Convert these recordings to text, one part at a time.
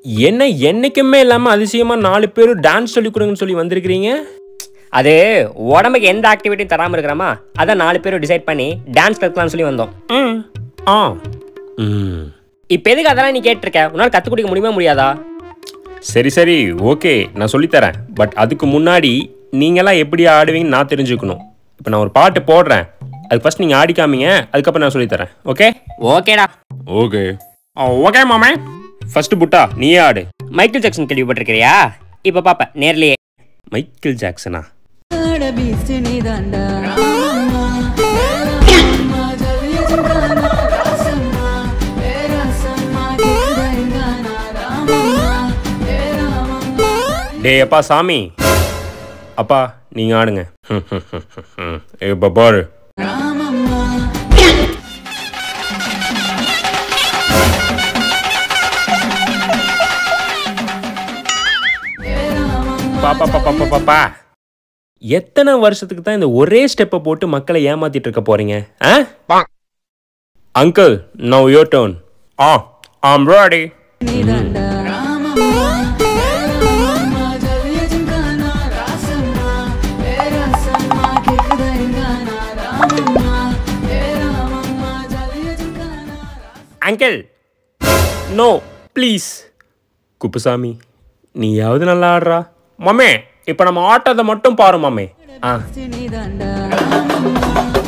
என்ன என்னைக்குமே இல்லாமல் அதிசயமாக நாலு பேர் டான்ஸ் சொல்லி கொடுங்கன்னு சொல்லி வந்திருக்கிறீங்க அது உடம்புக்கு எந்த ஆக்டிவிட்டியும் தராமல் இருக்கிறோமா அதான் நாலு பேரும் டிசைட் பண்ணி டான்ஸ் கற்றுக்கலாம்னு சொல்லி வந்தோம் ம் ஆ ம் இப்போ எதுக்கு அதெல்லாம் நீ கேட்டிருக்க உன்னால் கற்றுக் கொடுக்க முடியுமா முடியாதா சரி சரி ஓகே நான் சொல்லித்தரேன் பட் அதுக்கு முன்னாடி நீங்களாம் எப்படி ஆடுவீங்கன்னு நான் தெரிஞ்சுக்கணும் இப்போ நான் ஒரு பாட்டு போடுறேன் அது ஃபர்ஸ்ட் நீங்கள் ஆடி காமிங்க அதுக்கப்புறம் நான் சொல்லித்தரேன் ஓகே ஓகேடா ஓகே ஓகே மாமே ஃபர்ஸ்ட் புட்டா நீயே ஆடு மைக்கேல் ஜாக்சன் கேள்விப்பட்டிருக்கிறியா இப்போ பாப்ப நேர்லயே மைக்கேல் ஜாக்சனா ஆட பீஸ்ட் நீதாண்டா ராமம்மா, ராமம்மா, ஜல்லிய ஜிங்கானா, ராசம்மா, ஏ ராசம்மா, கேக்குதாங்கானா, ராமம்மா, ஏ ராமம்மா. டேய் அப்பா சாமி அப்பா நீங்கள் ஆடுங்க ஏ பாரு ராமம்மா, ஏ ராமம்மா, பாப்பா பாப்பா பாப்பா பாப்பா எத்தனை வருஷத்துக்கு தான் இந்த ஒரே ஸ்டெப்பை போட்டு மக்களை ஏமாத்திட்டு இருக்க போறீங்க ஆ அங்கிள் நவ் யோர் டர்ன் ஆ ஆம் ரெடி நீதாண்டா ராமம்மா, ஏ ராமம்மா, ஜல்லிய ஜிங்கானா, ராசம்மா, ஏ ராசம்மா, கேக்குதாங்கானா, ராமம்மா, ஏ ராமம்மா, ஜல்லிய ஜிங்கானா, அங்கிள் நோ ப்ளீஸ் குப்புசாமி நீயாவது நல்லா ஆடுறா மாமே இப்போ நம்ம ஆட்டத்தை மட்டும் பாரு மாமே ஆ நீதாண்டா ராமம்மா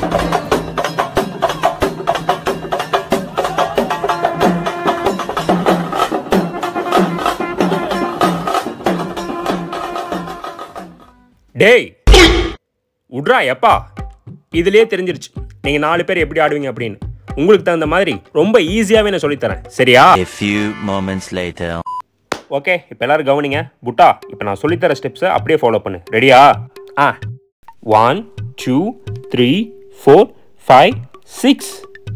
டேய் உட்ரா எப்பா இதுலயே தெரிஞ்சிருச்சு நீங்க நாலு பேர் எப்படி ஆடுவீங்க அப்படின்னு உங்களுக்கு தகுந்த மாதிரி ரொம்ப ஈஸியாவே நான் சொல்லித்தரேன் சரியா A few moments later. Okay இப்போ எல்லாரும் கவனிங்க புட்டா இப்போ நான் சொல்லித்தர ஸ்டெப்ஸை அப்படியே ஃபாலோ பண்ணு ரெடியா ஆ one two three four five six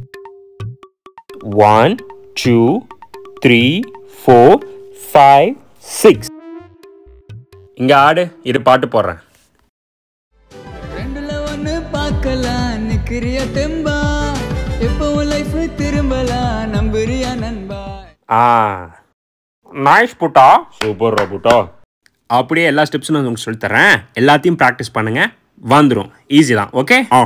one two three four five six இங்கே ஆடு இது பாட்டு போடுறேன் ரெண்டுல ஒண்ணு பார்க்கலாம் நிக்கிறிய தெம்பா எப்போ லைஃப் திரும்பலாம் நம்புறியா நண்பா ஆ நைஸ் புட்டா சூப்பர் புட்டா அப்படியே எல்லா ஸ்டெப்ஸும் நான் உங்களுக்கு சொல்லித்தரேன் எல்லாத்தையும் ப்ராக்டிஸ் பண்ணுங்க வந்துடும் ஈஸி தான் ஓகே ஆ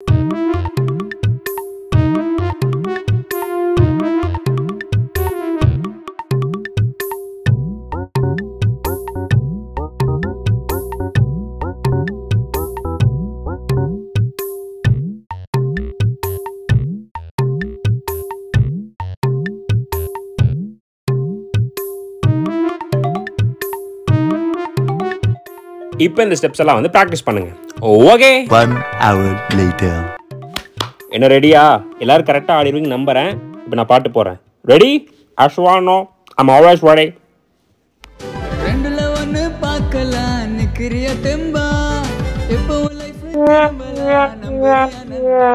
இப்போ இந்த ஸ்டெப்ஸ் எல்லாம் வந்து ப்ராக்டிஸ் பண்ணுங்க ஓகே One hour later. என்ன ரெடியா எல்லாரும் கரெக்டாக ஆடிடுவீங்க நம்புறேன் இப்போ நான் பாட்டு போகிறேன் ரெடி அஷ்வானோ ஐம் ஆல்வேஸ் ரெடி ரெண்டுல ஒண்ணு பார்க்கலாம் நிக்கிறிய தெம்பா எப்போ லைஃப் திரும்பலாம் நம்புறியா நண்பா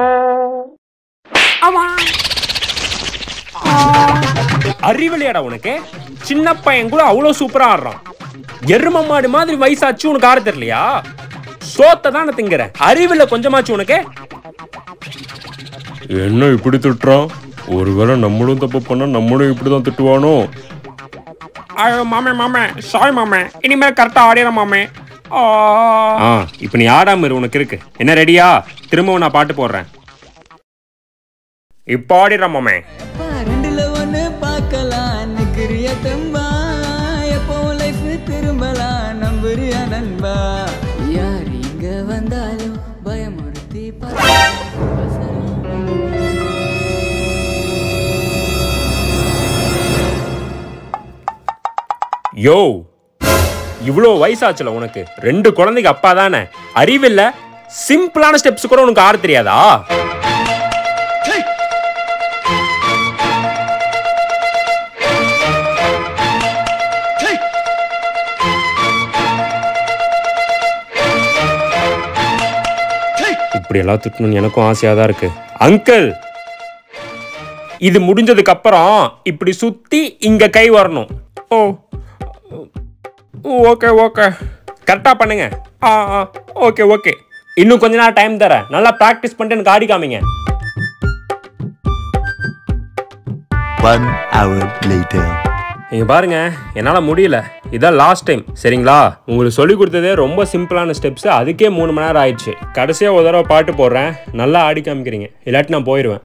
அறிவிலையாடா உனக்கு சின்ன பையன் கூட அவ்வளோ சூப்பரா ஆடுறான் எரும மாடு மாதிரி வயசாச்சு உனக்கு ஆட தெரியலையா சோத்தை தான் திங்கிற அறிவில் கொஞ்சமாச்சு உனக்கு என்ன இப்படி திட்டுறான் ஒருவேளை நம்மளும் தப்பு பண்ணா நம்மளும் இப்படி தான் திட்டுவானோ ஐயோ மாமே மாமே சாய் மாமே இனிமேல் கரெக்டாக ஆடிற மாமே ஆ இப்போ நீ ஆடாம இரு உனக்கு இருக்கு என்ன ரெடியா திரும்பவும் நான் பாட்டு போடுறேன் இப்போ ஆடிடுற மாமே அப்பா, ரெண்டுல ஒண்ணு பார்க்கலாம் நிக்கிறிய தெம்பா எப்போ லைஃப் திரும்பலாம் நம்புறியா நண்பா யார் இங்க வந்தாலும் பயமுறுத்தி யோ இவ்வளோ வயசாச்சுல உனக்கு ரெண்டு குழந்தைக்கு அப்பா தானே அறிவில்ல சிம்பிளான ஸ்டெப்ஸ் கூட உனக்கு ஆட தெரியாதா இப்படி எல்லாம் திட்டணும்னு எனக்கும் ஆசையா தான் இருக்கு அங்கிள் இது முடிஞ்சதுக்கு அப்புறம் இப்படி சுத்தி இங்க கை வரணும் ஓ ஓகே ஓகே கரெக்டாக பண்ணுங்க ஆ ஆ ஓகே ஓகே இன்னும் கொஞ்ச நாள் டைம் தரேன் நல்லா ப்ராக்டிஸ் பண்ணிட்டு எனக்கு ஆடி காமிங்க One hour later. இங்க பாருங்க என்னால் முடியல இதான் லாஸ்ட் டைம் சரிங்களா உங்களுக்கு சொல்லி கொடுத்ததே ரொம்ப சிம்பிளான ஸ்டெப்ஸ் அதுக்கே மூணு மணி நேரம் ஆயிடுச்சு கடைசியாக ஒரு தடவை பாட்டு போடுறேன் நல்லா ஆடி காமிக்கிறீங்க இல்லாட்டி நான் போயிடுவேன்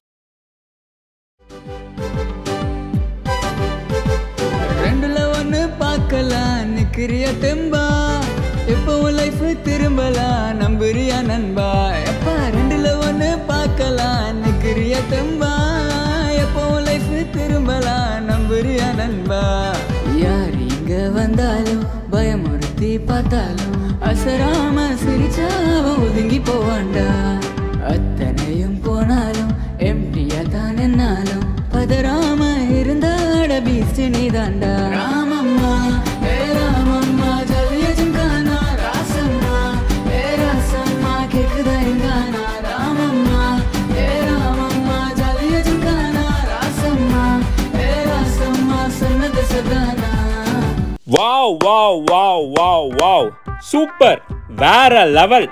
ரெண்டுல ஒண்ணு பார்க்கலாம் நிக்கிறிய தெம்பா எப்பவும் லைஃப் திரும்பலாம் நம்புறியா நண்பா எப்பா ரெண்டுல ஒண்ணு பார்க்கலாம் நிக்கிறிய தெம்பா எப்பவும் லைஃப் திரும்பலாம் நம்புறியா நண்பா யார் இங்க வந்தாலும் பயமுறுத்தி பார்த்தாலும் அசராம சிரிச்சாவ ஒதுங்கி போவாண்டா அத்தனையும் போனாலும் எம்டியா தான் என்னாலும் பதறாம இருந்தாட பீஸ்ட் நீதாண்டா ராமம்மா ஏ ராமம்மா ஜல்லிய ஜிங்கானா ராசம்மா ஏ ராசம்மா கேக்குதா எங்கானா ராமம்மா ஏ ராமம்மா ஜல்லிய ஜிங்கானா ராசம்மா ஏ ராசம்மா சொன்னது சதானா wow wow wow wow wow super வேற லெவல்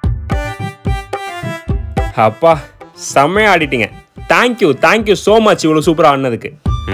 அப்பா செம்மையா ஆடிட்டீங்க தேங்க்யூ தேங்க்யூ ஸோ மச் இவ்வளோ சூப்பராக ஆடினதுக்கு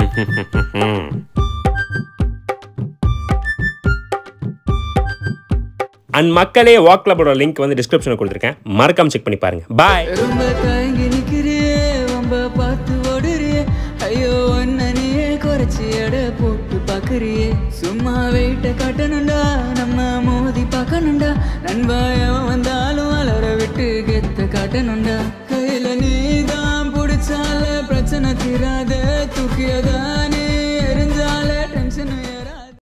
அண்ட் மக்களே வாக் கிளப்போட லிங்க் வந்து டிஸ்கிரிப்ஷனில் கொடுத்துருக்கேன் மறக்காம செக் பண்ணி பாருங்க பாய் ரொம்ப தயங்கி நிக்கிறியே ரொம்ப பார்த்து ஓடுறியே ஐயோ ஒன்ன நீயே குறைச்சி எடை போட்டு பாக்குறியே சும்மா வெயிட்ட காட்டணும்டா நம்ம மோதி பார்க்கணும்டா நண்பாயம் வந்தாலும் வளர விட்டு கெத்த காட்டணும்டா கையில நீதான் பிடிச்சால பிரச்சனை தீராத தூக்கியதா